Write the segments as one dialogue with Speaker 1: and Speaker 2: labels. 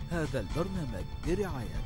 Speaker 1: هذا البرنامج برعاية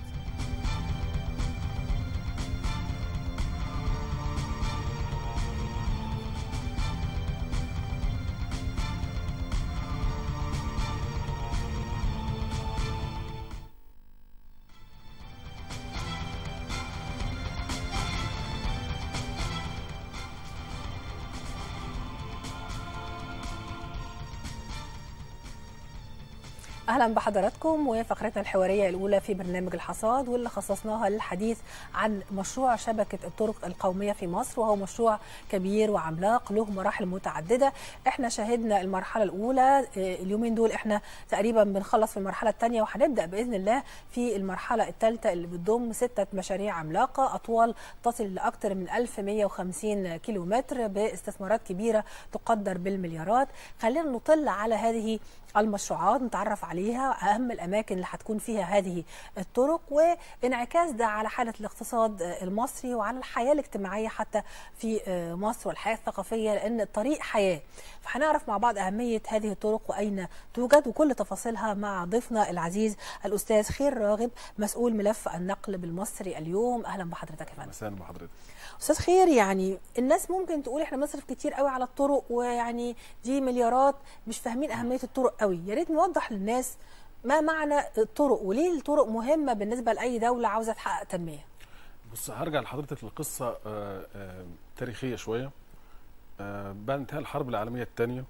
Speaker 2: اهلا بحضراتكم وفقرتنا الحواريه الاولى في برنامج الحصاد واللي خصصناها للحديث عن مشروع شبكه الطرق القوميه في مصر وهو مشروع كبير وعملاق له مراحل متعدده احنا شاهدنا المرحله الاولى اليومين دول احنا تقريبا بنخلص في المرحله الثانيه وهنبدا باذن الله في المرحله الثالثه اللي بتضم سته مشاريع عملاقه اطوال تصل لاكثر من 1150 كيلو متر باستثمارات كبيره تقدر بالمليارات خلينا نطل على هذه المشروعات نتعرف عليها اهم الاماكن اللي هتكون فيها هذه الطرق وانعكاس ده على حاله الاقتصاد المصري وعلى الحياه الاجتماعيه حتى في مصر والحياه الثقافيه لان الطريق حياه فهنعرف مع بعض اهميه هذه الطرق واين توجد وكل تفاصيلها مع ضيفنا العزيز الاستاذ خير راغب مسؤول ملف النقل بالمصري اليوم اهلا بحضرتك يا فندم
Speaker 3: اهلا بحضرتك
Speaker 2: استاذ خير يعني الناس ممكن تقول احنا بنصرف كتير قوي على الطرق ويعني دي مليارات مش فاهمين اهميه الطرق قوي يا ريت نوضح للناس ما معنى الطرق وليه الطرق مهمه بالنسبه لاي دوله عاوزه تحقق تنميه
Speaker 3: بص هرجع لحضرتك لقصه آه، آه، تاريخيه شويه آه، بعد انتهاء الحرب العالميه الثانيه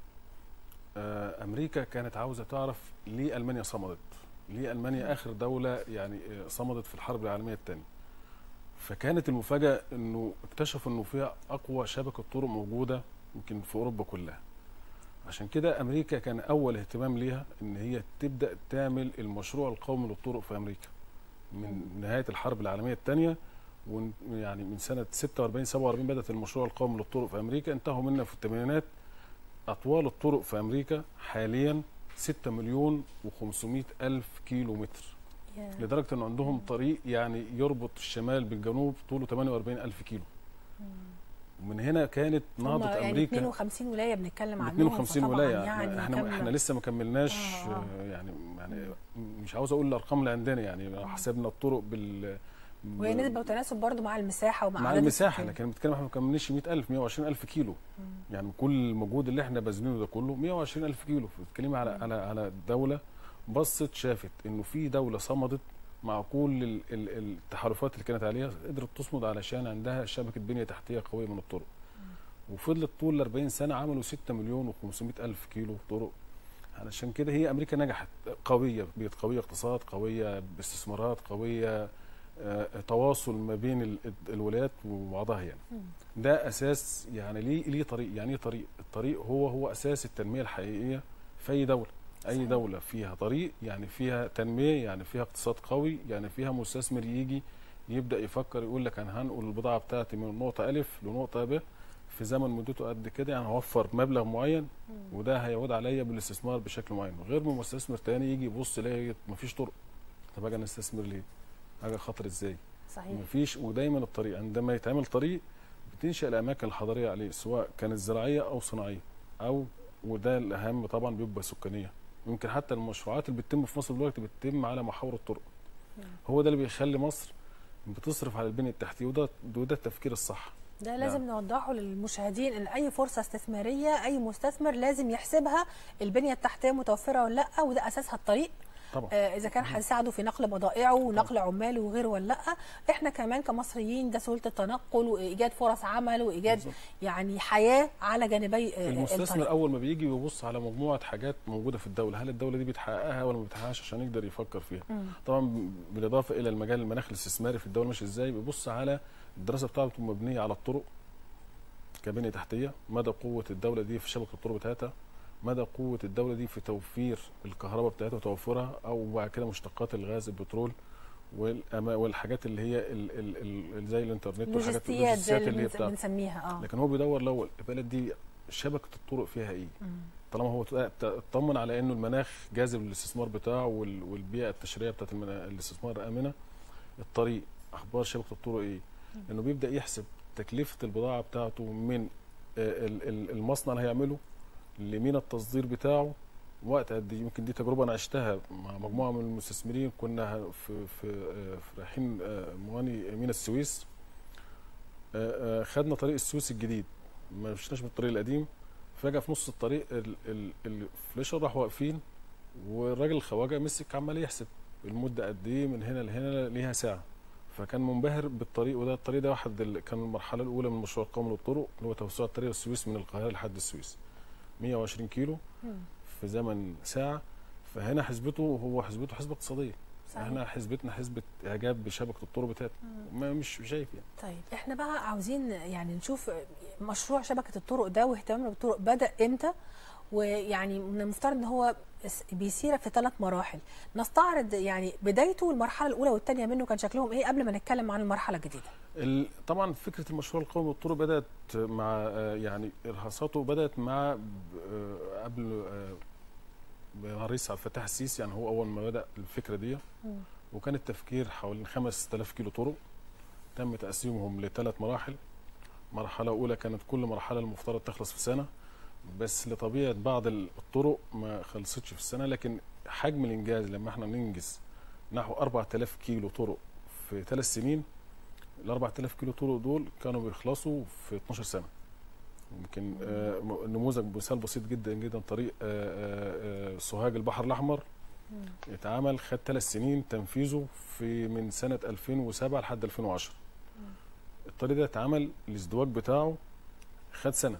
Speaker 3: امريكا كانت عاوزه تعرف ليه المانيا صمدت ليه المانيا اخر دوله يعني صمدت في الحرب العالميه الثانيه فكانت المفاجاه انه اكتشفوا انه فيها اقوى شبكه طرق موجوده يمكن في اوروبا كلها عشان كده امريكا كان اول اهتمام ليها ان هي تبدا تعمل المشروع القومي للطرق في امريكا من نهايه الحرب العالميه الثانيه يعني من سنه 46 47 بدات المشروع القومي للطرق في امريكا انتهوا منها في الثمانينات اطوال الطرق في امريكا حاليا 6 مليون و500 الف كيلو متر yeah. لدرجه ان عندهم طريق يعني يربط الشمال بالجنوب طوله 48 الف كيلو ومن هنا كانت نهضه
Speaker 2: يعني
Speaker 3: امريكا
Speaker 2: 52 ولايه بنتكلم عنهم
Speaker 3: 52 ولايه يعني احنا كاملة. احنا لسه ما كملناش آه. آه. يعني يعني مش عاوز اقول الارقام اللي عندنا يعني لو حسبنا الطرق بال
Speaker 2: وهي نسبه وتناسب برضه مع المساحه ومع
Speaker 3: مع المساحه لكن بنتكلم احنا ما كملناش 100000 120000 كيلو مم. يعني كل المجهود اللي احنا باذلينه ده كله 120000 كيلو بتتكلمي على على على دوله بصت شافت انه في دوله صمدت مع كل التحالفات اللي كانت عليها قدرت تصمد علشان عندها شبكه بنيه تحتيه قويه من الطرق وفضلت طول 40 سنه عملوا 6 مليون و500 الف كيلو طرق علشان كده هي امريكا نجحت قويه بقت قويه اقتصاد قويه باستثمارات قويه آه تواصل ما بين الولايات وبعضها يعني ده اساس يعني ليه ليه طريق يعني ايه طريق الطريق هو هو اساس التنميه الحقيقيه في اي دوله اي صحيح. دوله فيها طريق يعني فيها تنميه يعني فيها اقتصاد قوي يعني فيها مستثمر يجي يبدا يفكر يقول لك انا هنقل البضاعه بتاعتي من نقطه الف لنقطه ب في زمن مدته قد كده يعني هوفر مبلغ معين مم. وده هيعود عليا بالاستثمار بشكل معين غير من مستثمر تاني يجي يبص يلاقي مفيش طرق طب اجي نستثمر ليه؟ حاجه خطر ازاي؟
Speaker 2: صحيح
Speaker 3: مفيش ودايما الطريق عندما يتعمل طريق بتنشا الاماكن الحضريه عليه سواء كانت زراعيه او صناعيه او وده الاهم طبعا بيبقى سكانيه يمكن حتى المشروعات اللي بتتم في مصر دلوقتي بتتم على محاور الطرق هو ده اللي بيخلي مصر بتصرف على البنيه التحتيه وده وده التفكير الصح
Speaker 2: ده لازم يعني. نوضحه للمشاهدين ان اي فرصه استثماريه اي مستثمر لازم يحسبها البنيه التحتيه متوفره ولا لا وده اساسها الطريق
Speaker 3: طبعا.
Speaker 2: آه اذا كان هيساعده في نقل بضائعه ونقل عماله وغيره ولا لا احنا كمان كمصريين ده سهوله التنقل وايجاد فرص عمل وايجاد بالزبط. يعني حياه على جانبي آه
Speaker 3: المستثمر
Speaker 2: الطريق.
Speaker 3: اول ما بيجي بيبص على مجموعه حاجات موجوده في الدوله هل الدوله دي بتحققها ولا ما بتحققهاش عشان يقدر يفكر فيها
Speaker 2: مم.
Speaker 3: طبعا بالاضافه الى المجال المناخ الاستثماري في الدوله ماشي ازاي بيبص على الدراسه بتاعته مبنيه على الطرق كبنيه تحتيه مدى قوه الدوله دي في شبكه الطرق بتاعتها مدى قوه الدوله دي في توفير الكهرباء بتاعتها وتوفرها او بعد كده مشتقات الغاز البترول والحاجات اللي هي ال ال ال زي الانترنت
Speaker 2: والحاجات اللوجستيات اللي هي بتاعتها بنسميها اه
Speaker 3: لكن هو بيدور الاول البلد دي شبكه الطرق فيها ايه طالما هو اطمن على انه المناخ جاذب للاستثمار بتاعه والبيئه التشريعيه بتاعت الاستثمار امنه الطريق اخبار شبكه الطرق ايه انه بيبدا يحسب تكلفه البضاعه بتاعته من المصنع اللي هيعمله لمين التصدير بتاعه وقت قد ايه يمكن دي تجربه انا عشتها مع مجموعه من المستثمرين كنا في في آه، في رايحين آه، مواني مينا السويس آه، آه، خدنا طريق السويس الجديد ما مشيناش بالطريق القديم فجاه في نص الطريق ال- ال- الفليشر راحوا واقفين والراجل الخواجه مسك عمال يحسب المده قد ايه من هنا لهنا ليها ساعه فكان منبهر بالطريق وده الطريق ده واحد ال- كان المرحله الاولى من مشروع القومي للطرق اللي هو توسع طريق السويس من القاهره لحد السويس 120 كيلو
Speaker 2: مم.
Speaker 3: في زمن ساعه فهنا حسبته هو حسبته حسبه اقتصاديه
Speaker 2: صحيح.
Speaker 3: احنا حسبتنا حسبه اعجاب بشبكه الطرق بتاعتنا
Speaker 2: مم.
Speaker 3: ما مش شايف يعني
Speaker 2: طيب احنا بقى عاوزين يعني نشوف مشروع شبكه الطرق ده واهتمامنا بالطرق بدا امتى ويعني من المفترض ان هو س- بيسير في ثلاث مراحل نستعرض يعني بدايته والمرحله الاولى والثانيه منه كان شكلهم ايه قبل ما نتكلم عن المرحله الجديده
Speaker 3: ال- طبعا فكره المشروع القومي للطرق بدات مع آه، يعني ارهاصاته بدات مع ب- آه، قبل آه، مع الرئيس عبد الفتاح السيسي يعني هو اول ما بدا الفكره دي
Speaker 2: مم.
Speaker 3: وكان التفكير حوالين 5000 كيلو طرق تم تقسيمهم لثلاث مراحل مرحله اولى كانت كل مرحله المفترض تخلص في سنه بس لطبيعه بعض الطرق ما خلصتش في السنه لكن حجم الانجاز لما احنا ننجز نحو 4000 كيلو طرق في ثلاث سنين ال 4000 كيلو طرق دول كانوا بيخلصوا في 12 سنه يمكن آه، م- نموذج مثال بسيط جدا جدا طريق آه، آه، آه، سوهاج البحر الاحمر
Speaker 2: مم.
Speaker 3: اتعمل خد ثلاث سنين تنفيذه في من سنه 2007 لحد 2010 الطريق ده اتعمل الازدواج بتاعه خد سنه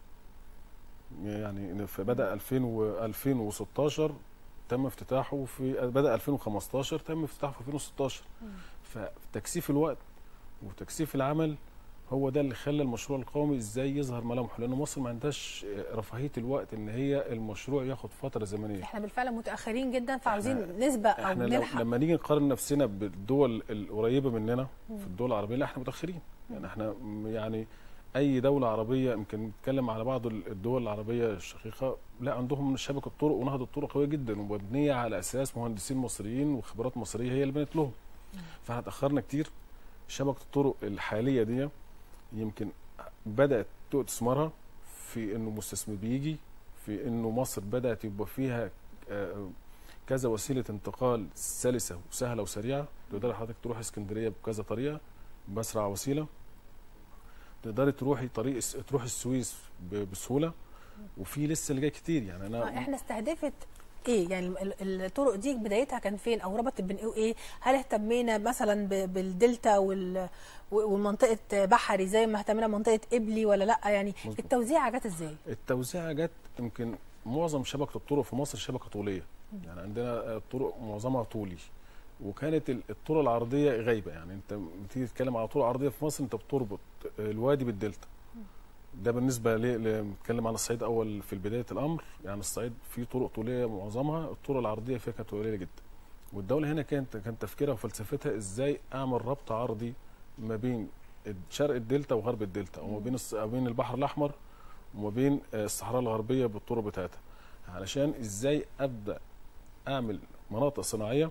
Speaker 3: يعني فبدا 2000 و 2016 تم افتتاحه في بدا 2015 تم افتتاحه في 2016
Speaker 2: مم.
Speaker 3: فتكثيف الوقت وتكثيف العمل هو ده اللي خلى المشروع القومي ازاي يظهر ملامحه لان مصر ما عندهاش رفاهيه الوقت ان هي المشروع ياخد فتره زمنيه
Speaker 2: احنا بالفعل متاخرين جدا فعاوزين نسبه او
Speaker 3: احنا لو
Speaker 2: نلحق
Speaker 3: لما نيجي نقارن نفسنا بالدول القريبه مننا في الدول العربيه لا احنا متاخرين يعني احنا م- يعني اي دوله عربيه يمكن نتكلم على بعض ال- الدول العربيه الشقيقه لا عندهم شبكه طرق ونهضه طرق قويه جدا ومبنيه على اساس مهندسين مصريين وخبرات مصريه هي اللي بنت لهم فاحنا اتاخرنا كتير شبكه الطرق الحاليه دي يمكن بدات تؤتي ثمارها في انه مستثمر بيجي في انه مصر بدات يبقى فيها آه، كذا وسيله انتقال سلسه وسهله وسريعه تقدر حضرتك تروح اسكندريه بكذا طريقه باسرع وسيله تقدري تروحي طريق الس- تروح السويس ب- بسهوله وفي لسه اللي جاي كتير يعني
Speaker 2: آه،
Speaker 3: انا
Speaker 2: احنا استهدفت ايه يعني ال- ال- الطرق دي بدايتها كان فين او ربطت بين ايه وايه هل اهتمينا مثلا ب- بالدلتا وال و- ومنطقه بحري زي ما اهتمينا بمنطقه قبلي ولا لا يعني
Speaker 3: مظبوط.
Speaker 2: التوزيع جت ازاي
Speaker 3: التوزيع جت يمكن معظم شبكه الطرق في مصر شبكه طوليه يعني عندنا الطرق معظمها طولي وكانت ال- الطرق العرضيه غايبه يعني انت بتيجي تتكلم على طرق عرضيه في مصر انت بتربط الوادي بالدلتا ده بالنسبه ل- نتكلم عن الصعيد اول في بدايه الامر يعني الصعيد فيه طرق طوليه معظمها الطرق العرضيه فيها كانت قليله جدا والدوله هنا كانت كان تفكيرها وفلسفتها ازاي اعمل ربط عرضي ما بين شرق الدلتا وغرب الدلتا وما بين الص- ما بين البحر الاحمر وما بين آه، الصحراء الغربيه بالطرق بتاعتها علشان ازاي ابدا اعمل مناطق صناعيه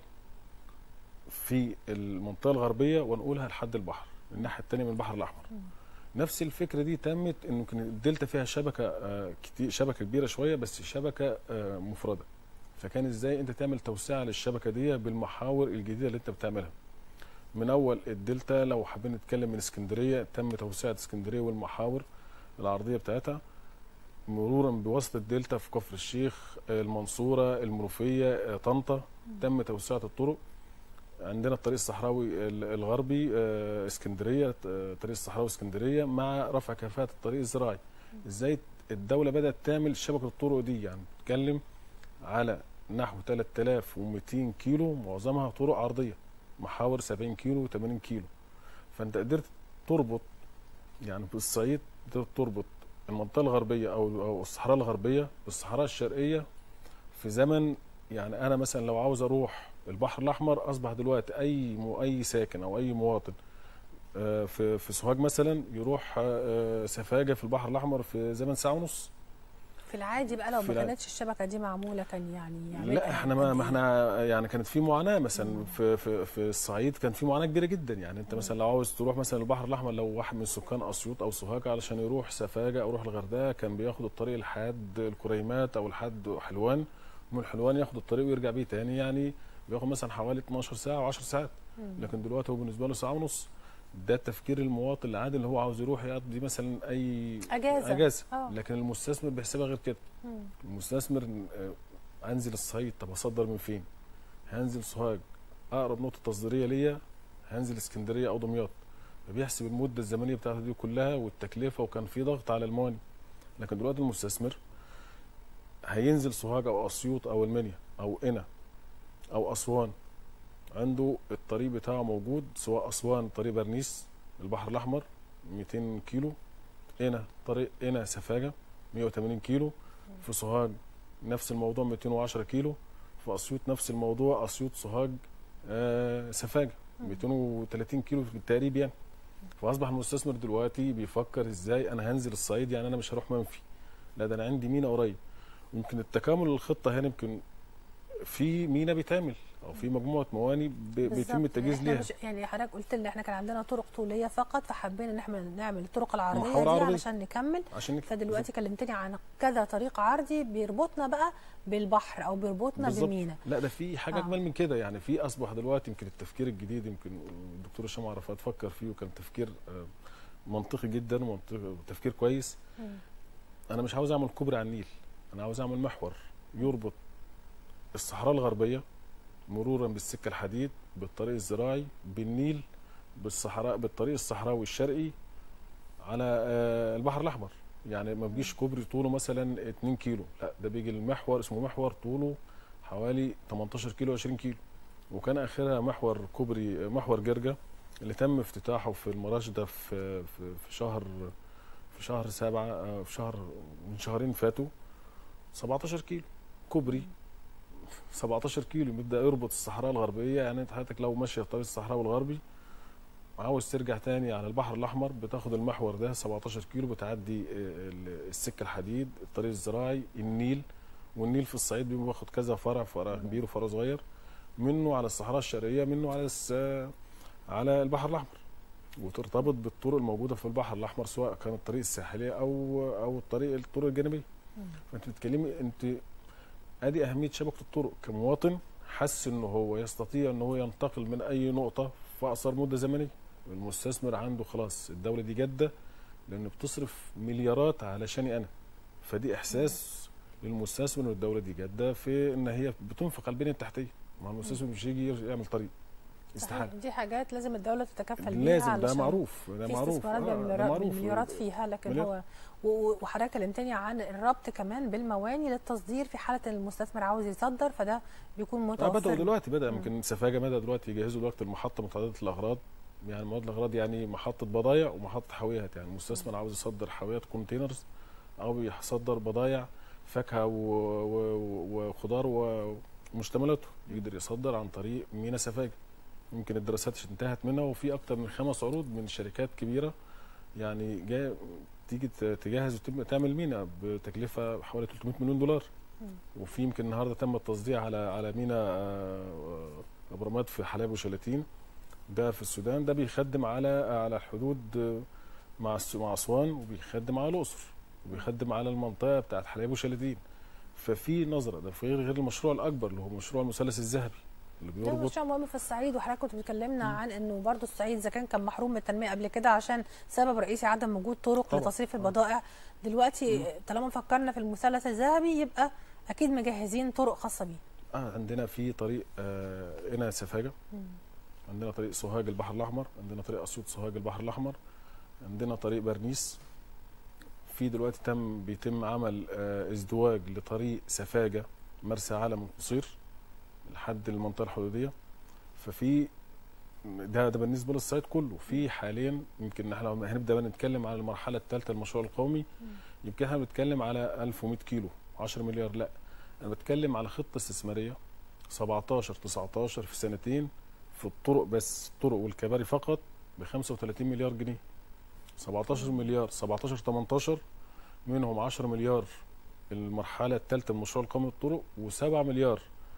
Speaker 3: في المنطقه الغربيه وانقلها لحد البحر الناحيه الثانيه من البحر الاحمر نفس الفكره دي تمت ان يمكن الدلتا فيها شبكه آه، كتير شبكه كبيره شويه بس شبكه آه، مفرده فكان ازاي انت تعمل توسعه للشبكه دي بالمحاور الجديده اللي انت بتعملها من اول الدلتا لو حابين نتكلم من اسكندريه تم توسعه اسكندريه والمحاور العرضيه بتاعتها مرورا بوسط الدلتا في كفر الشيخ آه، المنصوره المنوفيه آه، طنطا تم توسعه الطرق عندنا الطريق الصحراوي ال- الغربي آه، اسكندريه آه، الطريق الصحراوي اسكندريه مع رفع كفاءه الطريق الزراعي ازاي الدوله بدات تعمل شبكه الطرق دي يعني بتتكلم على نحو 3200 كيلو معظمها طرق عرضيه محاور 70 كيلو و80 كيلو فانت قدرت تربط يعني في الصعيد قدرت تربط المنطقه الغربيه او او الصحراء الغربيه بالصحراء الشرقيه في زمن يعني انا مثلا لو عاوز اروح البحر الاحمر اصبح دلوقتي اي مو اي ساكن او اي مواطن آه، في في سوهاج مثلا يروح آه، سفاجه في البحر الاحمر في زمن ساعه ونص
Speaker 2: في العادي بقى لو
Speaker 3: في
Speaker 2: ما
Speaker 3: العادي.
Speaker 2: كانتش الشبكه دي معموله كان يعني
Speaker 3: لا
Speaker 2: يعملها
Speaker 3: احنا
Speaker 2: قد
Speaker 3: ما, ما
Speaker 2: إيه؟
Speaker 3: احنا يعني كانت في معاناه مثلا في في في الصعيد كان في معاناه كبيره جدا يعني انت مثلا لو عاوز تروح مثلا البحر الاحمر لو واحد من سكان اسيوط او سوهاج علشان يروح سفاجه او يروح الغردقه كان بياخد الطريق لحد الكريمات او لحد حلوان من الحلوان ياخد الطريق ويرجع بيه تاني يعني بياخد مثلا حوالي 12 ساعه و10 ساعات لكن دلوقتي هو بالنسبه له ساعه ونص ده تفكير المواطن العادي اللي هو عاوز يروح يقضي مثلا اي
Speaker 2: أجازة.
Speaker 3: اجازه
Speaker 2: آه.
Speaker 3: لكن المستثمر بيحسبها غير كده
Speaker 2: مم.
Speaker 3: المستثمر آه، انزل الصعيد طب اصدر من فين هنزل سوهاج اقرب نقطه تصديريه ليا هنزل اسكندريه او دمياط فبيحسب المده الزمنيه بتاعته دي كلها والتكلفه وكان في ضغط على المواني لكن دلوقتي المستثمر هينزل سوهاج او اسيوط او المنيا او قنا او اسوان عنده الطريق بتاعه موجود سواء اسوان طريق برنيس البحر الاحمر 200 كيلو قنا طريق قنا سفاجه 180 كيلو في سوهاج نفس الموضوع 210 كيلو في اسيوط نفس الموضوع اسيوط سوهاج آه سفاجه 230 كيلو بالتقريب يعني فاصبح المستثمر دلوقتي بيفكر ازاي انا هنزل الصعيد يعني انا مش هروح منفي لا ده انا عندي مينا قريب يمكن التكامل الخطه هنا يمكن في مينا بيتعمل او في مجموعه مواني ب- بيتم
Speaker 2: بالظبط.
Speaker 3: التجهيز
Speaker 2: إحنا
Speaker 3: ليها
Speaker 2: مش يعني حضرتك قلت ان احنا كان عندنا طرق طوليه فقط فحبينا ان احنا نعمل الطرق العرضيه دي
Speaker 3: محاور عرضي.
Speaker 2: علشان نكمل
Speaker 3: عشان نك-
Speaker 2: فدلوقتي كلمتني عن كذا طريق عرضي بيربطنا بقى بالبحر او بيربطنا
Speaker 3: بالظبط.
Speaker 2: بمينا
Speaker 3: لا ده في حاجه
Speaker 2: آه.
Speaker 3: اجمل من كده يعني في اصبح دلوقتي يمكن التفكير الجديد يمكن الدكتور هشام عرفات فكر فيه وكان تفكير آه، منطقي جدا ومنطقي وتفكير كويس
Speaker 2: مم.
Speaker 3: انا مش عاوز اعمل كوبري على النيل انا عاوز اعمل محور يربط الصحراء الغربيه مرورا بالسكه الحديد بالطريق الزراعي بالنيل بالصحراء بالطريق الصحراوي الشرقي على آه، البحر الاحمر يعني ما بيجيش كوبري طوله مثلا 2 كيلو لا ده بيجي المحور اسمه محور طوله حوالي 18 كيلو 20 كيلو وكان اخرها محور كوبري محور جرجا اللي تم افتتاحه في المراشده في في في شهر في شهر سبعة آه، في شهر من شهرين فاتوا 17 كيلو كوبري 17 كيلو بيبدا يربط الصحراء الغربيه يعني انت حضرتك لو ماشيه في طريق الصحراء الغربي عاوز ترجع تاني على البحر الاحمر بتاخد المحور ده 17 كيلو بتعدي آه، ال- السكه الحديد الطريق الزراعي النيل والنيل في الصعيد بيبقى واخد كذا فرع فرع كبير وفرع صغير منه على الصحراء الشرقيه منه على الس- على البحر الاحمر وترتبط بالطرق الموجوده في البحر الاحمر سواء كانت الطريق الساحليه او او الطريق الطرق الجانبيه فانت بتتكلمي انت ادي اهميه شبكه الطرق كمواطن حس ان هو يستطيع ان هو ينتقل من اي نقطه في اقصر مده زمنيه المستثمر عنده خلاص الدوله دي جاده لان بتصرف مليارات علشاني انا فدي احساس للمستثمر ان الدوله دي جاده في ان هي بتنفق على البنيه التحتيه ما المستثمر مش يجي يعمل طريق استحاله
Speaker 2: صحيح. دي حاجات لازم الدوله تتكفل بيها
Speaker 3: لازم ده
Speaker 2: علشان
Speaker 3: معروف ده
Speaker 2: في
Speaker 3: معروف
Speaker 2: استثمارات
Speaker 3: آه، ده
Speaker 2: بالمليارات,
Speaker 3: معروف.
Speaker 2: بالمليارات فيها لكن
Speaker 3: مليار.
Speaker 2: هو و- و- وحضرتك كلمتني عن الربط كمان بالمواني للتصدير في حاله إن المستثمر عاوز يصدر فده بيكون
Speaker 3: اه
Speaker 2: متوفر
Speaker 3: بدأوا دلوقتي بدأ يمكن سفاجة بدأ دلوقتي يجهزوا دلوقتي المحطة متعددة الأغراض يعني مواد الأغراض يعني محطة بضايع ومحطة حاويات يعني المستثمر عاوز يصدر حاويات كونتينرز أو يصدر بضايع فاكهة و- و- وخضار و- ومشتملاته يقدر يصدر عن طريق مينا سفاجة يمكن الدراسات انتهت منها وفي أكتر من خمس عروض من شركات كبيرة يعني جاي تيجي ت- تجهز وتبقى تعمل مينا بتكلفة حوالي 300 مليون دولار وفي يمكن النهارده تم التصديع على على مينا آه، ابو رماد في حلب وشلاتين ده في السودان ده بيخدم على على الحدود آه، مع الس- مع اسوان وبيخدم على الاقصر وبيخدم على المنطقه بتاعت حلب وشلاتين ففي نظره ده في غير غير المشروع الاكبر اللي هو مشروع المثلث الذهبي اللي
Speaker 2: ده
Speaker 3: بيربط
Speaker 2: مشروع مهم في الصعيد وحضرتك كنت بتكلمنا عن انه برضو الصعيد اذا كان كان محروم من التنميه قبل كده عشان سبب رئيسي عدم وجود طرق
Speaker 3: طبعاً.
Speaker 2: لتصريف
Speaker 3: آه.
Speaker 2: البضائع دلوقتي طالما فكرنا في المثلث الذهبي يبقى اكيد مجهزين طرق خاصه بيه
Speaker 3: آه عندنا في طريق آه هنا سفاجه عندنا طريق سوهاج البحر الاحمر عندنا طريق اسيوط سوهاج البحر الاحمر عندنا طريق برنيس في دلوقتي تم بيتم عمل آه ازدواج لطريق سفاجه مرسى علم قصير لحد المنطقه الحدوديه ففي ده ده بالنسبه للصعيد كله في حاليا يمكن احنا لما هنبدا بقى نتكلم على المرحله الثالثه للمشروع القومي يمكن احنا بنتكلم على 1100 كيلو 10 مليار لا انا بتكلم على خطه استثماريه 17 19 في سنتين في الطرق بس الطرق والكباري فقط ب 35 مليار جنيه 17 مليار 17 18 منهم 10 مليار المرحله الثالثه من مشروع القومي للطرق و7 مليار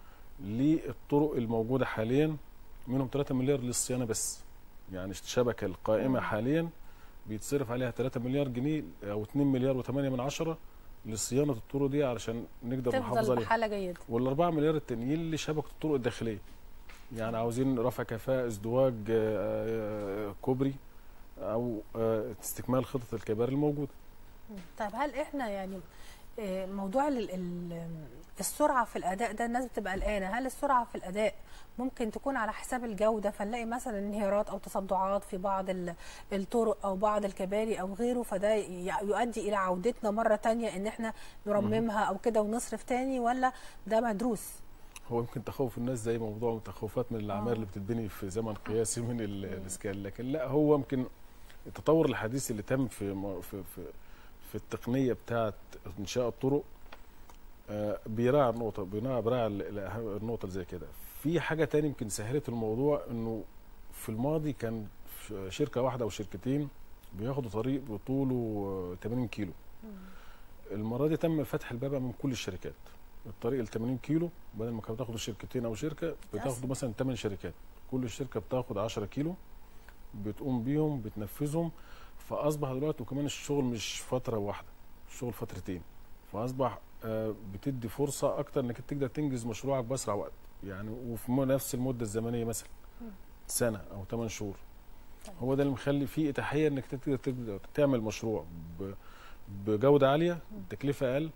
Speaker 3: للطرق الموجوده حاليا منهم 3 مليار للصيانه بس يعني الشبكه القائمه
Speaker 2: مم.
Speaker 3: حاليا بيتصرف عليها 3 مليار جنيه او 2 مليار و8 من عشرة لصيانه الطرق دي علشان نقدر نحافظ
Speaker 2: تفضل
Speaker 3: عليها
Speaker 2: بحاله جيده
Speaker 3: والأربعة مليار التانيين لشبكة الطرق الداخلية يعني عاوزين رفع كفاءة ازدواج آه، آه، كوبري أو آه، استكمال خطط الكباري الموجودة
Speaker 2: طيب هل احنا يعني آه، موضوع ال- ال- السرعه في الاداء ده الناس بتبقى قلقانه هل السرعه في الاداء ممكن تكون على حساب الجوده فنلاقي مثلا انهيارات او تصدعات في بعض ال- الطرق او بعض الكباري او غيره فده ي- يؤدي الى عودتنا مره تانية ان احنا نرممها او كده ونصرف تاني ولا ده مدروس
Speaker 3: هو يمكن تخوف الناس زي موضوع تخوفات من الأعمار
Speaker 2: آه.
Speaker 3: اللي بتتبني في زمن قياسي من ال- الإسكان لكن لا هو يمكن التطور الحديث اللي تم في م- في في, في التقنية بتاعة إنشاء الطرق آه، بيراعي النقطة بيراعي بيراعي ال- ال- النقطة اللي زي كده في حاجة تاني يمكن سهلت الموضوع إنه في الماضي كان في شركة واحدة أو شركتين بياخدوا طريق بطوله آه، 80 كيلو المرة دي تم فتح الباب من كل الشركات الطريق ال 80 كيلو بدل ما كانوا بتاخدوا شركتين او شركه بتاخدوا مثلا 8 شركات كل شركه بتاخد 10 كيلو بتقوم بيهم بتنفذهم فاصبح دلوقتي وكمان الشغل مش فتره واحده الشغل فترتين فاصبح آه، بتدي فرصه اكتر انك تقدر تنجز مشروعك باسرع وقت يعني وفي م- نفس المده الزمنيه مثلا سنه او 8 شهور هو ده اللي مخلي فيه اتاحيه انك تقدر تقدر تعمل مشروع ب- بجوده عاليه تكلفه اقل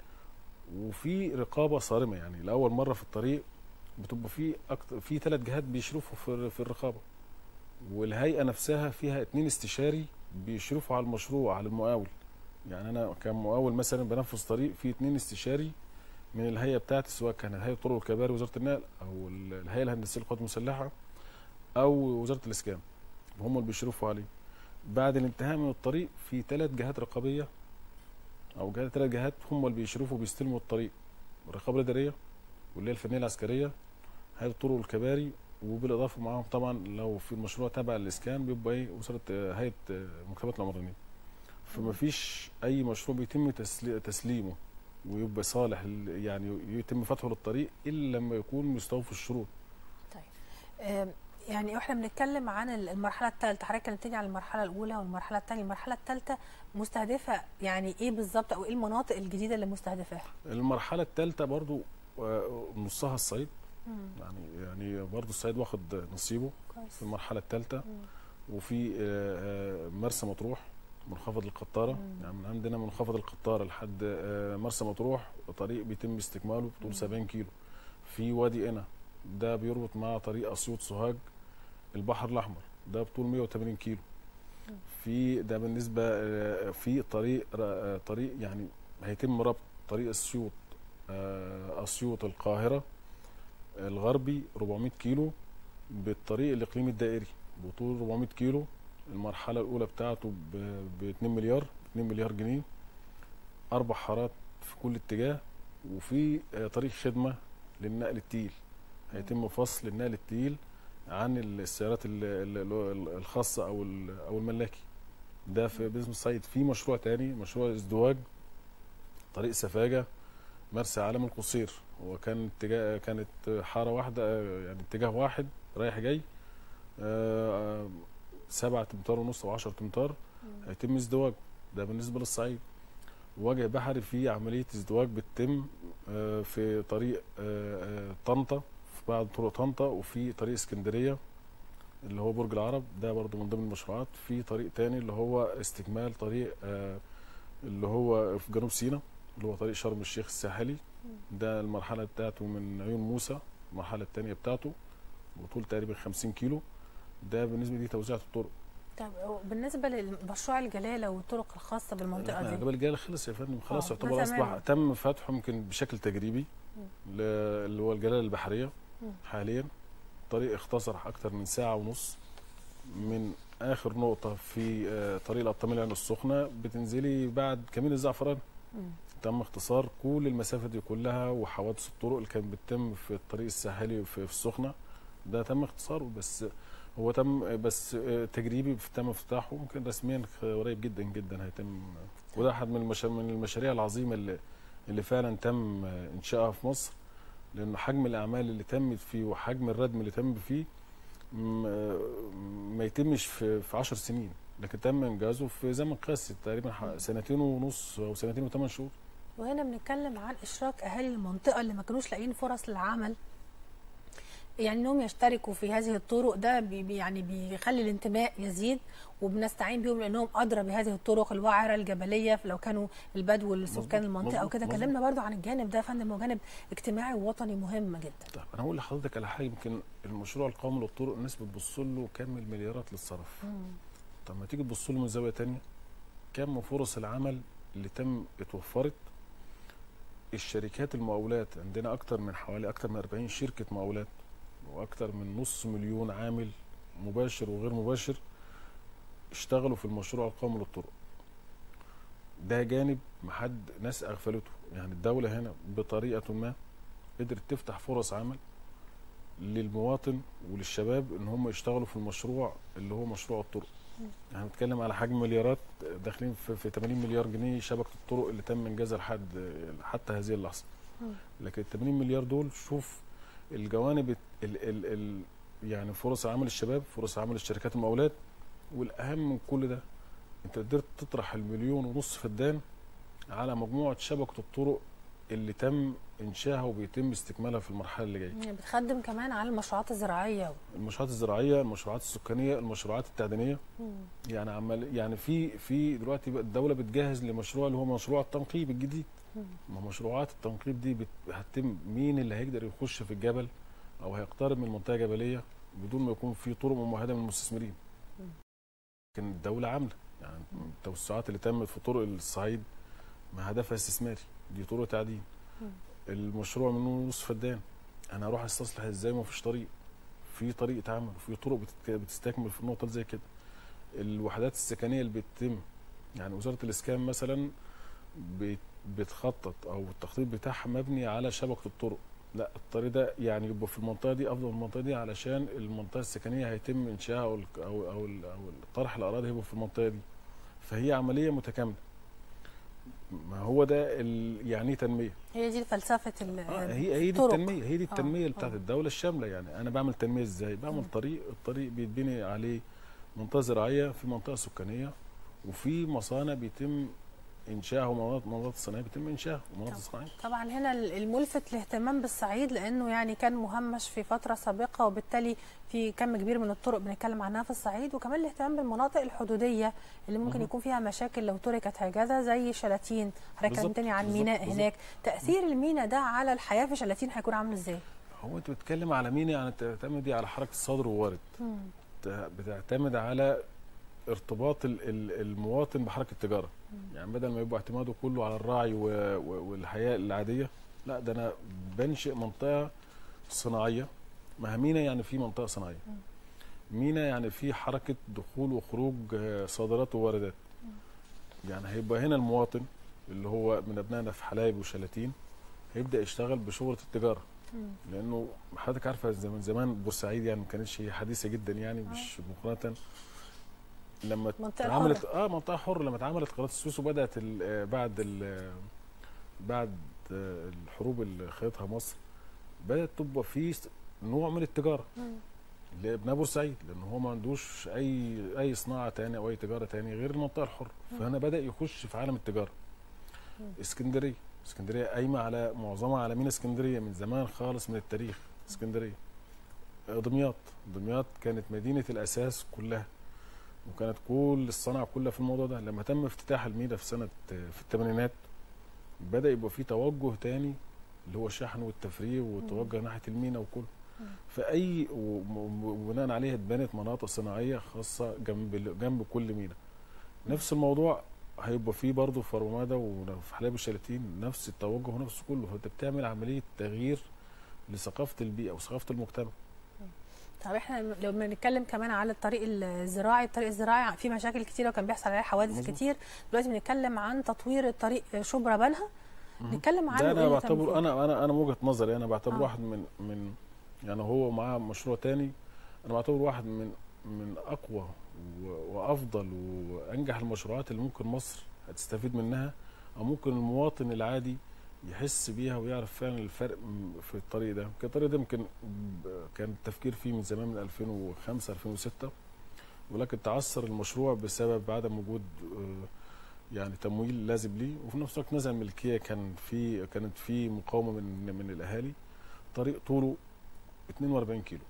Speaker 3: وفي رقابه صارمه يعني لاول مره في الطريق بتبقى في اكتر في ثلاث جهات بيشرفوا في في الرقابه والهيئه نفسها فيها اتنين استشاري بيشرفوا على المشروع على المقاول يعني انا كمقاول مثلا بنفذ طريق في اتنين استشاري من الهيئه بتاعتي سواء كانت هيئه طرق الكباري وزاره النقل او ال- الهيئه الهندسيه للقوات المسلحه او وزاره الاسكان هم اللي بيشرفوا عليه بعد الانتهاء من الطريق في ثلاث جهات رقابيه او جهات ثلاث جهات هم اللي بيشرفوا بيستلموا الطريق الرقابه الاداريه واللي هي الفنيه العسكريه هيئه الطرق والكباري وبالاضافه معاهم طبعا لو في المشروع تبع الاسكان بيبقى ايه وزاره آه، هيئه آه، المكتبات العمرانيه فما فيش اي مشروع بيتم تسلي- تسليمه ويبقى صالح لل- يعني يتم فتحه للطريق الا لما يكون مستوفي الشروط
Speaker 2: آم، يعني احنا بنتكلم عن ال- المرحله الثالثه حضرتك كلمتني عن المرحله الاولى والمرحله الثانيه المرحله الثالثه مستهدفه يعني ايه بالظبط او ايه المناطق الجديده اللي مستهدفاها
Speaker 3: المرحله الثالثه برضو آه، نصها الصعيد يعني يعني برضو الصعيد واخد نصيبه
Speaker 2: كويس
Speaker 3: في المرحله الثالثه وفي آه، آه، مرسى مطروح منخفض القطاره
Speaker 2: مم.
Speaker 3: يعني من عندنا منخفض القطاره لحد آه، مرسى مطروح طريق بيتم استكماله بطول 70 كيلو في وادي قنا ده بيربط مع طريق اسيوط سوهاج البحر الاحمر ده بطول 180 كيلو في ده بالنسبه آه، في طريق آه، طريق يعني هيتم ربط طريق اسيوط آه، اسيوط القاهره الغربي 400 كيلو بالطريق الاقليمي الدائري بطول 400 كيلو المرحله الاولى بتاعته ب 2 مليار 2 مليار جنيه اربع حارات في كل اتجاه وفي آه، طريق خدمه للنقل التقيل هيتم فصل النقل التقيل عن السيارات ال- ال- ال- الخاصه او ال- او الملاكي ده في باسم الصعيد في مشروع تاني مشروع ازدواج طريق سفاجه مرسى علم القصير هو كان اتجاه كانت حاره واحده آه، يعني اتجاه واحد رايح جاي آه، آه، سبعة امتار ونص او 10 امتار هيتم ازدواج ده بالنسبه للصعيد وجه بحري في عمليه ازدواج بتتم آه، في طريق آه، آه، طنطا في بعض طرق طنطا وفي طريق اسكندريه اللي هو برج العرب ده برضو من ضمن المشروعات في طريق تاني اللي هو استكمال طريق آه، اللي هو في جنوب سيناء اللي هو طريق شرم الشيخ الساحلي ده المرحله بتاعته من عيون موسى المرحله الثانيه بتاعته بطول تقريبا 50 كيلو ده بالنسبه لي توزيعة الطرق
Speaker 2: طب بالنسبه لمشروع الجلاله والطرق الخاصه بالمنطقه
Speaker 3: احنا
Speaker 2: دي
Speaker 3: جبل الجلاله خلص يا فندم خلاص
Speaker 2: آه،
Speaker 3: يعتبر
Speaker 2: ده
Speaker 3: اصبح
Speaker 2: تمام.
Speaker 3: تم فتحه يمكن بشكل تجريبي ل- اللي هو الجلاله البحريه
Speaker 2: مم.
Speaker 3: حاليا طريق اختصر اكتر من ساعه ونص من اخر نقطه في آه، طريق القطامية العين السخنه بتنزلي بعد كمين الزعفران
Speaker 2: مم.
Speaker 3: تم اختصار كل المسافه دي كلها وحوادث الطرق اللي كانت بتتم في الطريق الساحلي في, في السخنه ده تم اختصاره بس هو تم بس آه، تجريبي تم افتتاحه ممكن رسميا قريب جدا جدا هيتم وده احد من المشاريع من المشاريع العظيمه اللي اللي فعلا تم آه، انشائها في مصر لان حجم الاعمال اللي تمت فيه وحجم الردم اللي تم فيه م- آه، ما يتمش في في 10 سنين لكن تم انجازه في زمن قاسي تقريبا ح- سنتين ونص او سنتين وثمان شهور
Speaker 2: وهنا بنتكلم عن اشراك اهالي المنطقه اللي ما كانوش لاقيين فرص للعمل يعني انهم يشتركوا في هذه الطرق ده بي بي- يعني بيخلي الانتماء يزيد وبنستعين بيهم لانهم ادرى بهذه الطرق الوعره الجبليه لو كانوا البدو والسكان
Speaker 3: مظبوط،
Speaker 2: المنطقه وكده
Speaker 3: مظبوط،
Speaker 2: كلمنا برضو عن الجانب ده يا فندم وجانب اجتماعي ووطني مهم جدا
Speaker 3: طيب انا هقول لحضرتك على حاجه يمكن المشروع القومي للطرق الناس بتبص له كم المليارات للصرف طب ما تيجي تبص له من زاويه تانية كم فرص العمل اللي تم اتوفرت الشركات المقاولات عندنا اكتر من حوالي اكتر من 40 شركه مقاولات واكتر من نص مليون عامل مباشر وغير مباشر اشتغلوا في المشروع القومي للطرق ده جانب محد ناس اغفلته يعني الدوله هنا بطريقه ما قدرت تفتح فرص عمل للمواطن وللشباب ان هم يشتغلوا في المشروع اللي هو مشروع الطرق يعني بنتكلم على حجم مليارات داخلين في, في 80 مليار جنيه شبكه الطرق اللي تم انجازها لحد حتى هذه اللحظه
Speaker 2: مم.
Speaker 3: لكن ال 80 مليار دول شوف الجوانب ال ال ال يعني فرص عمل الشباب فرص عمل الشركات المقاولات والاهم من كل ده انت قدرت تطرح المليون ونص فدان على مجموعه شبكه الطرق اللي تم انشائها وبيتم استكمالها في المرحله اللي جايه
Speaker 2: يعني بتخدم كمان على المشروعات الزراعيه
Speaker 3: المشروعات الزراعيه المشروعات السكانيه المشروعات التعدينيه
Speaker 2: مم.
Speaker 3: يعني عمال يعني في في دلوقتي بقى الدوله بتجهز لمشروع اللي هو مشروع التنقيب الجديد
Speaker 2: مم.
Speaker 3: ما مشروعات التنقيب دي بت- هتتم مين اللي هيقدر يخش في الجبل او هيقترب من منطقه جبليه بدون ما يكون في طرق ممهده من المستثمرين
Speaker 2: مم.
Speaker 3: لكن الدوله عامله يعني التوسعات اللي تمت في طرق الصعيد ما هدفها استثماري دي طرق تعدين
Speaker 2: مم.
Speaker 3: المشروع منه نص فدان انا اروح استصلح ازاي ما فيش طريق في طريق اتعمل وفي طرق بتت- بتستكمل في النقطه اللي زي كده الوحدات السكنيه اللي بتتم يعني وزاره الاسكان مثلا بت- بتخطط او التخطيط بتاعها مبني على شبكه الطرق لا الطريق ده يعني يبقى في المنطقه دي افضل من المنطقه دي علشان المنطقه السكنيه هيتم انشائها او ال- او او, ال- أو طرح الاراضي هيبقى في المنطقه دي فهي عمليه متكامله ما هو ده ال- يعني إيه تنميه
Speaker 2: هي دي فلسفه ال-
Speaker 3: اه هي هي دي
Speaker 2: الطرق.
Speaker 3: التنميه هي دي
Speaker 2: آه،
Speaker 3: التنميه اللي بتاعت
Speaker 2: آه.
Speaker 3: الدوله الشامله يعني انا بعمل تنميه ازاي بعمل
Speaker 2: مم.
Speaker 3: طريق الطريق بيتبني عليه منطقه زراعيه في منطقه سكانيه وفي مصانع بيتم انشائها ومناطق مناطق صناعيه بيتم انشائها ومناطق
Speaker 2: طب.
Speaker 3: صناعيه
Speaker 2: طبعا هنا الملفت الاهتمام بالصعيد لانه يعني كان مهمش في فتره سابقه وبالتالي في كم كبير من الطرق بنتكلم عنها في الصعيد وكمان الاهتمام بالمناطق الحدوديه اللي ممكن
Speaker 3: مهم.
Speaker 2: يكون فيها مشاكل لو تركت هكذا زي شلاتين حضرتك
Speaker 3: بالظبط،
Speaker 2: كلمتني عن
Speaker 3: بالظبط،
Speaker 2: ميناء
Speaker 3: بالظبط.
Speaker 2: هناك تاثير الميناء ده على الحياه في شلاتين هيكون عامل ازاي؟
Speaker 3: هو انت بتتكلم على مين يعني تعتمدي على حركه الصدر والوارد
Speaker 2: مم.
Speaker 3: بت- بتعتمد على ارتباط ال- ال- المواطن بحركه التجاره يعني بدل ما يبقى اعتماده كله على الراعي و- و- والحياه العاديه لا ده انا بنشئ منطقه صناعيه ما هي مينا يعني في منطقه صناعيه مينا يعني في حركه دخول وخروج آه، صادرات وواردات يعني هيبقى هنا المواطن اللي هو من ابنائنا في حلايب وشلاتين هيبدا يشتغل بشغله التجاره
Speaker 2: مم.
Speaker 3: لانه حضرتك عارفه زمان زمان بورسعيد يعني ما كانتش هي حديثه جدا يعني مش مقارنه لما
Speaker 2: منطقة
Speaker 3: اتعملت اه منطقه حره لما اتعملت قناه السويس وبدات ال- آه، بعد ال- بعد آه، الحروب اللي خاضتها مصر بدات تبقى في س- نوع من التجاره
Speaker 2: مم.
Speaker 3: لابناء بورسعيد لان هو ما عندوش اي اي صناعه تانية او اي تجاره تانية غير المنطقه الحره فهنا بدا يخش في عالم التجاره
Speaker 2: مم.
Speaker 3: اسكندريه اسكندريه قايمه على معظمها على مينا اسكندريه من زمان خالص من التاريخ اسكندريه دمياط دمياط كانت مدينه الاساس كلها وكانت كل الصنعه كلها في الموضوع ده لما تم افتتاح المينا في سنه في الثمانينات بدا يبقى في توجه تاني اللي هو الشحن والتفريغ وتوجه ناحيه المينا وكله
Speaker 2: مم.
Speaker 3: فاي وم- وبناء عليها اتبنت مناطق صناعيه خاصه جنب ال- جنب كل مينا نفس الموضوع هيبقى فيه برضه في رمادة وفي حلايب الشلاتين نفس التوجه ونفس كله فانت بتعمل عمليه تغيير لثقافه البيئه وثقافه المجتمع
Speaker 2: طب احنا لو بنتكلم كمان على الطريق الزراعي الطريق الزراعي في مشاكل كتيره وكان بيحصل عليه حوادث
Speaker 3: مظبوط.
Speaker 2: كتير دلوقتي بنتكلم عن تطوير الطريق شبرا بنها
Speaker 3: مهم.
Speaker 2: نتكلم عنه
Speaker 3: ده
Speaker 2: إيه
Speaker 3: انا
Speaker 2: اللي تم
Speaker 3: بعتبره
Speaker 2: فيه؟
Speaker 3: انا انا انا من وجهه نظري انا بعتبره
Speaker 2: آه.
Speaker 3: واحد من من يعني هو معاه مشروع تاني انا بعتبره واحد من من اقوى و- وافضل وانجح المشروعات اللي ممكن مصر هتستفيد منها او ممكن المواطن العادي يحس بيها ويعرف فعلا الفرق م- في الطريق ده كان الطريق ده يمكن ب- كان التفكير فيه من زمان من 2005 2006 ولكن تعثر المشروع بسبب عدم وجود آه، يعني تمويل لازم ليه وفي نفس الوقت نزع الملكيه كان في كانت في مقاومه من من الاهالي طريق طوله 42 كيلو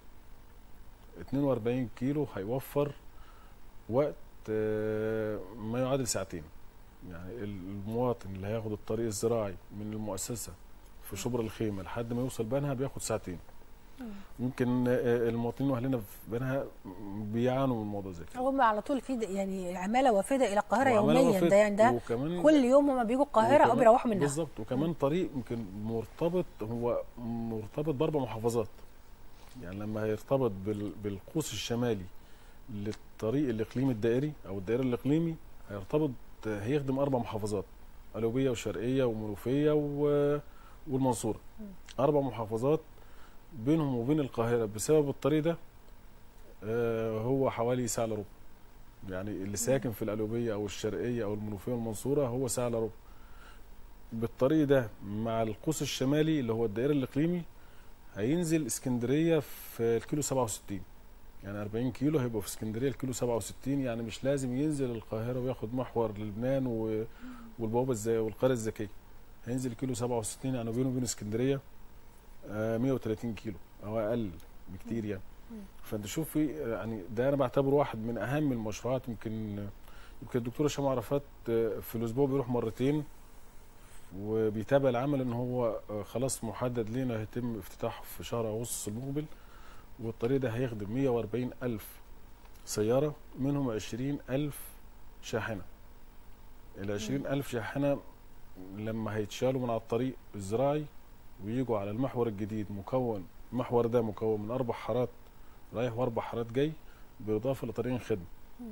Speaker 3: 42 كيلو هيوفر وقت آه، ما يعادل ساعتين يعني المواطن اللي هياخد الطريق الزراعي من المؤسسه في شبر الخيمه لحد ما يوصل بنها بياخد ساعتين يمكن آه، المواطنين واهلنا في بنها بيعانوا من الموضوع زي كده
Speaker 2: هم على طول في د- يعني عماله وافده الى القاهره
Speaker 3: وعمالة
Speaker 2: يوميا
Speaker 3: وفد-
Speaker 2: ده يعني ده
Speaker 3: وكمان
Speaker 2: كل يوم هم بيجوا القاهره او
Speaker 3: وكمان-
Speaker 2: بيروحوا منها
Speaker 3: بالظبط وكمان طريق يمكن مرتبط هو مرتبط باربع محافظات يعني لما هيرتبط بال- بالقوس الشمالي للطريق الاقليمي الدائري او الدائري الاقليمي هيرتبط هيخدم اربع محافظات قلوبيه وشرقيه ومنوفيه و- والمنصوره اربع محافظات بينهم وبين القاهره بسبب الطريق ده آه، هو حوالي ساعه الا ربع يعني اللي ساكن في القلوبيه او الشرقيه او المنوفيه والمنصوره هو ساعه الا ربع بالطريق ده مع القوس الشمالي اللي هو الدائري الاقليمي هينزل اسكندريه في الكيلو 67 يعني 40 كيلو هيبقوا في اسكندريه الكيلو 67 يعني مش لازم ينزل القاهره وياخد محور لبنان و... والبوابه الزي والقريه الذكيه هينزل كيلو 67 يعني بينه وبين اسكندريه آه 130 كيلو او اقل بكتير يعني فانت شوف في يعني ده انا بعتبره واحد من اهم المشروعات يمكن يمكن الدكتور هشام عرفات آه، في الاسبوع بيروح مرتين وبيتابع العمل ان هو آه، خلاص محدد لينا هيتم افتتاحه في شهر اغسطس المقبل والطريق ده هيخدم 140 الف سياره منهم 20 الف شاحنه ال 20 الف شاحنه لما هيتشالوا من على الطريق الزراعي ويجوا على المحور الجديد مكون المحور ده مكون من اربع حارات رايح واربع حارات جاي بالاضافه لطريقين خدمه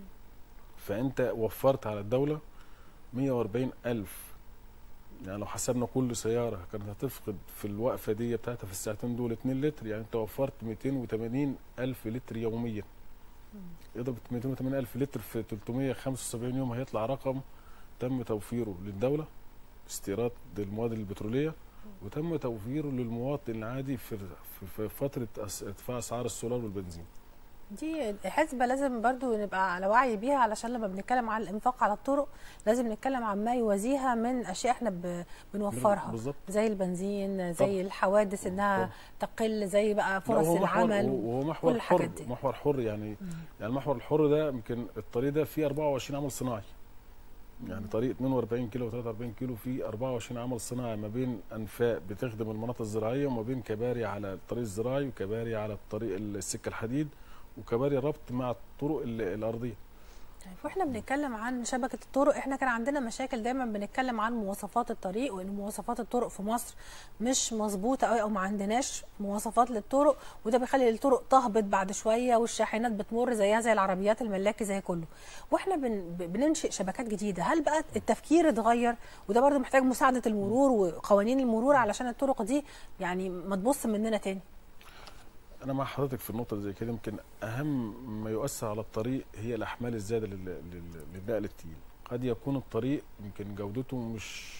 Speaker 3: فانت وفرت على الدوله 140 الف يعني لو حسبنا كل سياره كانت هتفقد في الوقفه دي بتاعتها في الساعتين دول 2 لتر يعني انت وفرت 280 الف لتر يوميا اضرب 280 الف لتر في 375 يوم هيطلع رقم تم توفيره للدوله استيراد المواد البتروليه وتم توفيره للمواطن العادي في في- في فتره أس- ارتفاع اسعار السولار والبنزين
Speaker 2: دي حسبة لازم برضو نبقى على وعي بيها علشان لما بنتكلم عن الانفاق على الطرق لازم نتكلم عن ما يوازيها من اشياء احنا ب- بنوفرها
Speaker 3: بالظبط
Speaker 2: زي البنزين زي
Speaker 3: طبعا.
Speaker 2: الحوادث انها
Speaker 3: طبعا.
Speaker 2: تقل زي بقى
Speaker 3: لا،
Speaker 2: فرص
Speaker 3: هو محور
Speaker 2: العمل
Speaker 3: وهو محور
Speaker 2: كل الحاجات
Speaker 3: حر
Speaker 2: دي.
Speaker 3: محور حر يعني يعني المحور الحر ده يمكن الطريق ده فيه 24 عمل صناعي يعني طريق 42 كيلو و 43 كيلو فيه 24 عمل صناعي ما بين انفاق بتخدم المناطق الزراعيه وما بين كباري على الطريق الزراعي وكباري على الطريق السكه الحديد وكباري ربط مع الطرق ال- الارضيه
Speaker 2: طيب واحنا بنتكلم عن شبكه الطرق احنا كان عندنا مشاكل دايما بنتكلم عن مواصفات الطريق وان مواصفات الطرق في مصر مش مظبوطه قوي او ما عندناش مواصفات للطرق وده بيخلي الطرق تهبط بعد شويه والشاحنات بتمر زيها زي العربيات الملاكي زي كله واحنا بن بننشئ شبكات جديده هل بقى التفكير اتغير وده برضو محتاج مساعده المرور وقوانين المرور علشان الطرق دي يعني ما تبص مننا تاني
Speaker 3: انا مع حضرتك في النقطه اللي زي كده يمكن اهم ما يؤثر على الطريق هي الاحمال الزايده لل- لل- للنقل التقيل قد يكون الطريق يمكن جودته مش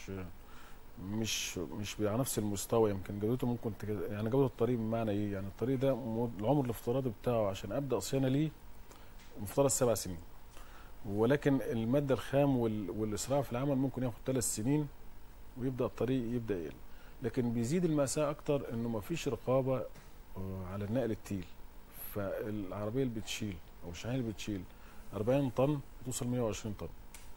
Speaker 3: مش مش على نفس المستوى يمكن جودته ممكن تك... يعني جوده الطريق بمعنى ايه يعني الطريق ده م- العمر الافتراضي بتاعه عشان ابدا صيانه ليه مفترض سبع سنين ولكن الماده الخام وال... والاسراع في العمل ممكن ياخد ثلاث سنين ويبدا الطريق يبدا يقل لكن بيزيد المأساة أكتر إنه مفيش رقابة آه، على النقل التقيل فالعربية اللي بتشيل أو الشاحنة اللي بتشيل 40 طن بتوصل 120 طن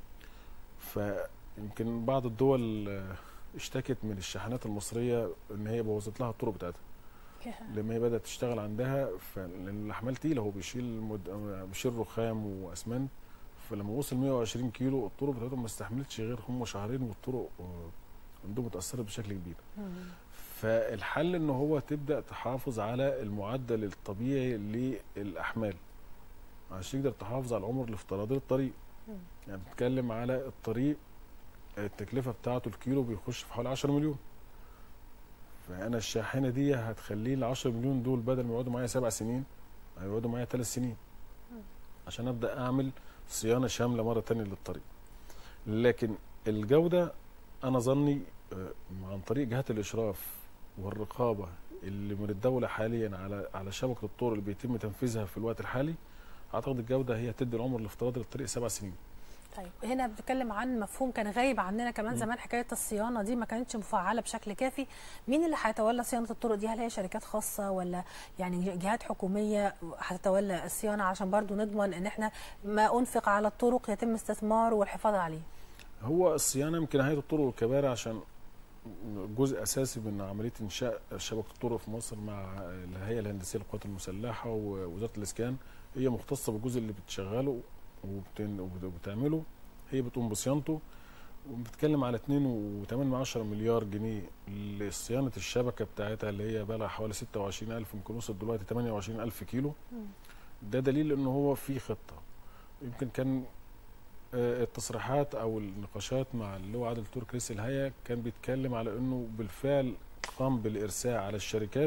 Speaker 3: فيمكن بعض الدول آه، اشتكت من الشاحنات المصرية إن هي بوظت لها الطرق بتاعتها لما هي بدأت تشتغل عندها فلأن الأحمال تقيلة هو بيشيل مد... آه، بيشيل رخام وأسمنت فلما وصل 120 كيلو الطرق بتاعتهم ما استحملتش غير هم شهرين والطرق آه، عندهم اتأثرت بشكل كبير فالحل ان هو تبدا تحافظ على المعدل الطبيعي للاحمال عشان تقدر تحافظ على العمر الافتراضي للطريق
Speaker 2: مم.
Speaker 3: يعني بتتكلم على الطريق التكلفه بتاعته الكيلو بيخش في حوالي 10 مليون فانا الشاحنه دي هتخليه ال 10 مليون دول بدل ما يقعدوا معايا سبع سنين هيقعدوا معايا ثلاث سنين عشان ابدا اعمل صيانه شامله مره تانية للطريق لكن الجوده انا ظني آه، عن طريق جهات الاشراف والرقابه اللي من الدوله حاليا على على شبكه الطرق اللي بيتم تنفيذها في الوقت الحالي اعتقد الجوده هي تدي العمر الافتراضي للطريق سبع سنين
Speaker 2: طيب هنا بتتكلم عن مفهوم كان غايب عننا كمان
Speaker 3: مم.
Speaker 2: زمان حكايه الصيانه دي ما كانتش مفعله بشكل كافي مين اللي هيتولى صيانه الطرق دي هل هي شركات خاصه ولا يعني جهات حكوميه هتتولى الصيانه عشان برضو نضمن ان احنا ما انفق على الطرق يتم استثماره والحفاظ عليه
Speaker 3: هو الصيانه يمكن هيئه الطرق والكباري عشان جزء اساسي من عمليه انشاء شبكه الطرق في مصر مع الهيئه الهندسيه للقوات المسلحه ووزاره الاسكان هي مختصه بالجزء اللي بتشغله وبتن- وبت- وبتعمله هي بتقوم بصيانته وبتتكلم على 2.8 مليار جنيه لصيانه الشبكه بتاعتها اللي هي بقى لها حوالي 26000 يمكن وصلت دلوقتي 28000 كيلو ده دليل ان هو في خطه يمكن كان آه، التصريحات او النقاشات مع اللي هو عادل ترك رئيس الهيئه كان بيتكلم على انه بالفعل قام بالارساء على الشركات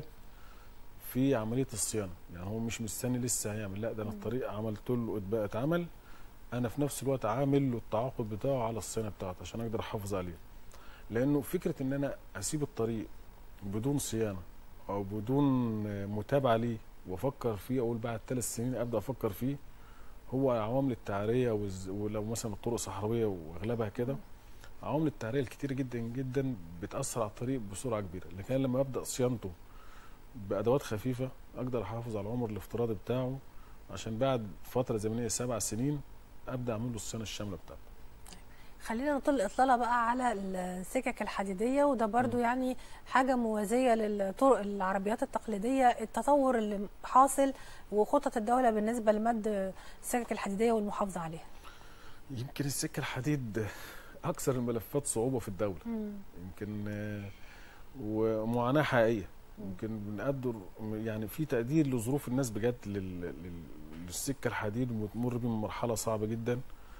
Speaker 3: في عمليه الصيانه يعني هو مش مستني لسه هيعمل لا ده انا الطريق عملت له اطباق عمل انا في نفس الوقت عامل له التعاقد بتاعه على الصيانه بتاعته عشان اقدر احافظ عليه لانه فكره ان انا اسيب الطريق بدون صيانه او بدون آه، متابعه ليه وافكر فيه اقول بعد ثلاث سنين ابدا افكر فيه هو عوامل التعريه والز- ولو مثلا الطرق صحراويه واغلبها كده عوامل التعريه الكتير جدا جدا بتاثر على الطريق بسرعه كبيره لكن أنا لما ابدا صيانته بادوات خفيفه اقدر احافظ على العمر الافتراضي بتاعه عشان بعد فتره زمنيه سبع سنين ابدا اعمل له الصيانه الشامله بتاعته
Speaker 2: خلينا نطل اطلاله بقى على السكك الحديديه وده برضو يعني حاجه موازيه للطرق العربيات التقليديه التطور اللي حاصل وخطط الدوله بالنسبه لمد السكك الحديديه والمحافظه عليها
Speaker 3: يمكن السكه الحديد اكثر الملفات صعوبه في الدوله يمكن آه، ومعاناه حقيقيه يمكن بنقدر يعني في تقدير لظروف الناس بجد لل- لل- للسكه الحديد وبتمر بيه من مرحله صعبه جدا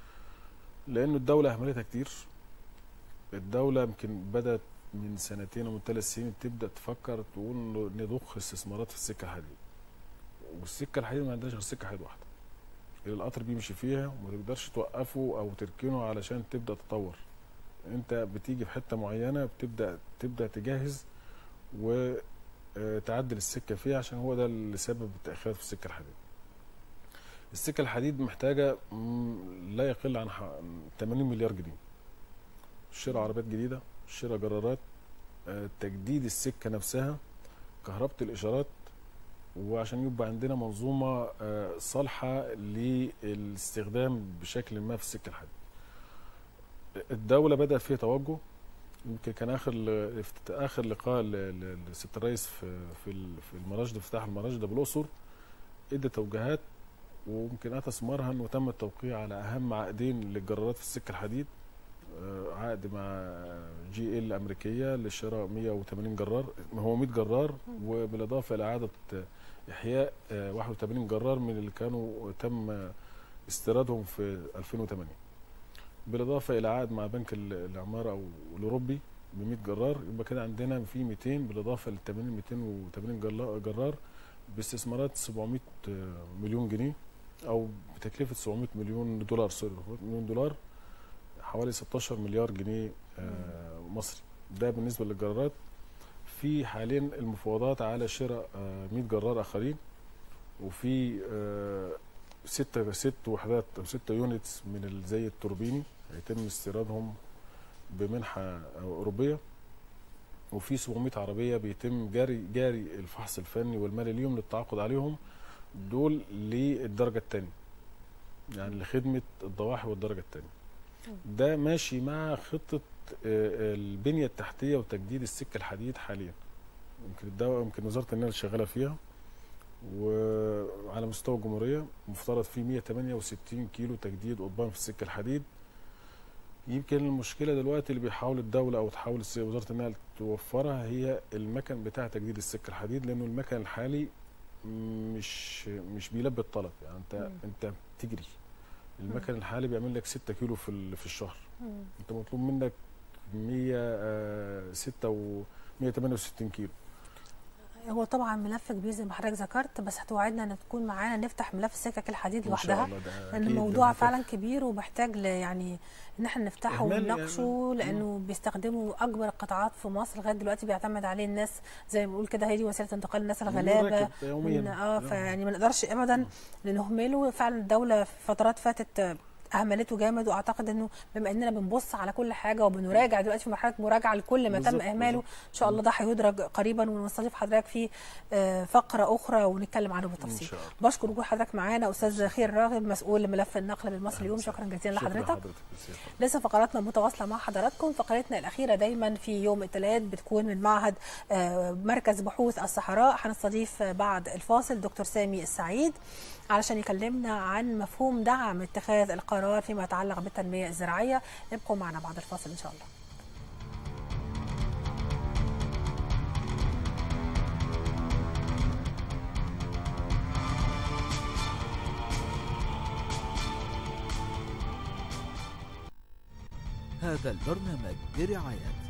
Speaker 3: لانه الدوله اهملتها كتير الدوله يمكن بدات من سنتين او من ثلاث سنين تبدا تفكر تقول إنه نضخ استثمارات في السكه الحديد والسكه الحديد ما عندهاش غير سكه حديد واحده اللي القطر بيمشي فيها وما تقدرش توقفه او تركنه علشان تبدا تطور انت بتيجي في حته معينه بتبدا تبدا تجهز وتعدل السكه فيها عشان هو ده اللي سبب التاخيرات في السكه الحديد السكه الحديد محتاجه مم، لا يقل عن ح- 80 مليار جنيه شراء عربيات جديده شراء جرارات آه، تجديد السكه نفسها كهرباء الاشارات وعشان يبقى عندنا منظومه آه، صالحه للاستخدام بشكل ما في السكه الحديد الدوله بدات فيها توجه يمكن كان اخر ل- افت- اخر لقاء ل- ل- لسياده الرئيس في في ال- في المراجد افتتاح المراجد بالاقصر ادى توجيهات ويمكن اتى ثمارها انه تم التوقيع على اهم عقدين للجرارات في السكه الحديد آه، عقد مع جي ال امريكيه لشراء 180 جرار هو 100 جرار وبالاضافه الى اعاده احياء آه، 81 جرار من اللي كانوا تم استيرادهم في 2008 بالاضافه الى عقد مع بنك ال- العماره او الاوروبي ب 100 جرار يبقى كده عندنا في 200 بالاضافه لل 80 280 جلا- جرار باستثمارات 700 مليون جنيه او بتكلفه 700 مليون دولار سوري مليون دولار حوالي 16 مليار جنيه آه، مصري ده بالنسبه للجرارات في حاليا المفاوضات على شراء آه، 100 جرار اخرين وفي آه، ستة ست وحدات او ستة يونتس من الزي التوربيني هيتم استيرادهم بمنحة أوروبية وفي 700 عربية بيتم جاري جاري الفحص الفني والمالي اليوم للتعاقد عليهم دول للدرجة الثانية يعني لخدمة الضواحي والدرجة الثانية ده ماشي مع خطة آه، البنية التحتية وتجديد السكة الحديد حاليا يمكن الدولة يمكن وزارة النقل شغالة فيها وعلى مستوى الجمهورية مفترض في 168 كيلو تجديد قضبان في السكة الحديد يمكن المشكلة دلوقتي اللي بيحاول الدولة أو تحاول الس- وزارة النقل توفرها هي المكن بتاع تجديد السكة الحديد لأنه المكن الحالي مش مش بيلبي الطلب يعني أنت
Speaker 2: مم.
Speaker 3: أنت بتجري المكن الحالي بيعمل لك 6 كيلو في ال- في الشهر
Speaker 2: مم.
Speaker 3: انت مطلوب منك 106 و 168 كيلو
Speaker 2: هو طبعا ملف كبير زي ما حضرتك ذكرت بس هتوعدنا ان تكون معانا نفتح ملف سكك الحديد
Speaker 3: إن شاء
Speaker 2: لوحدها
Speaker 3: الله ده
Speaker 2: لان
Speaker 3: أكيد
Speaker 2: الموضوع
Speaker 3: هنفتح.
Speaker 2: فعلا كبير ومحتاج ل- يعني ان احنا نفتحه
Speaker 3: إهمال
Speaker 2: ونناقشه
Speaker 3: يعني.
Speaker 2: لانه بيستخدموا اكبر القطاعات في مصر لغايه دلوقتي بيعتمد عليه الناس زي ما بنقول كده هي دي وسيله انتقال الناس الغلابه
Speaker 3: راكب يوميا
Speaker 2: من اه فيعني ما نقدرش ابدا نهمله فعلا الدوله في فترات فاتت آه، اهملته جامد واعتقد انه بما اننا بنبص على كل حاجه وبنراجع دلوقتي في مرحله مراجعه لكل ما تم
Speaker 3: بالظبط،
Speaker 2: اهماله
Speaker 3: بالظبط.
Speaker 2: ان شاء الله ده هيدرج قريبا ونستضيف حضرتك في آه، فقره اخرى ونتكلم عنه
Speaker 3: ان
Speaker 2: بالتفصيل
Speaker 3: شاء الله
Speaker 2: بشكر وجود حضرتك معانا استاذ خير راغب مسؤول ملف النقل بالمصري اليوم شكرا جزيلا
Speaker 3: شكرا
Speaker 2: لحضرتك
Speaker 3: لحضرتك. بس يا فندم.
Speaker 2: لسه فقراتنا متواصله مع حضراتكم فقرتنا الاخيره دايما في يوم الثلاث بتكون من معهد آه، مركز بحوث الصحراء هنستضيف آه، بعد الفاصل دكتور سامي السعيد علشان يكلمنا عن مفهوم دعم اتخاذ القرار فيما يتعلق بالتنميه الزراعيه ابقوا معنا بعد الفاصل ان شاء الله
Speaker 1: هذا البرنامج برعاية